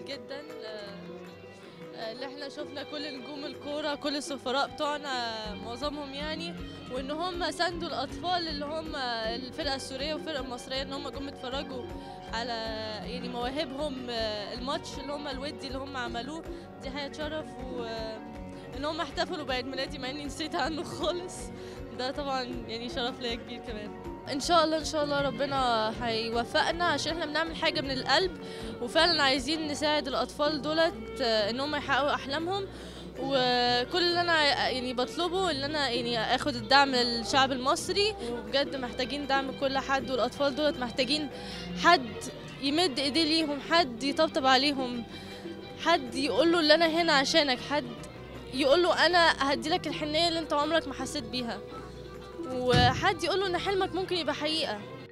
جميل جدا آه، آه، اللي احنا شفنا كل نجوم الكوره كل السفراء بتوعنا معظمهم يعني وان هم ساندوا الاطفال اللي هم الفرقه السوريه والفرقه المصريه ان هم جم يتفرجوا على يعني مواهبهم آه، الماتش اللي هم الودي اللي هم عملوه دي حاجه تشرف و ان هم احتفلوا بعيد ميلادي مع اني نسيت عنه خالص ده طبعا يعني شرف ليا كبير كمان ان شاء الله ان شاء الله ربنا هيوفقنا عشان احنا بنعمل حاجه من القلب وفعلا عايزين نساعد الاطفال دولت آه، ان هم يحققوا احلامهم وكل اللي انا يعني بطلبه ان انا يعني اخد الدعم للشعب المصري وبجد محتاجين دعم كل حد والاطفال دولت محتاجين حد يمد ايديه ليهم حد يطبطب عليهم حد يقول له ان انا هنا عشانك حد يقول له انا هدي لك الحنيه اللي انت عمرك ما حسيت بيها وحد يقول له ان حلمك ممكن يبقى حقيقه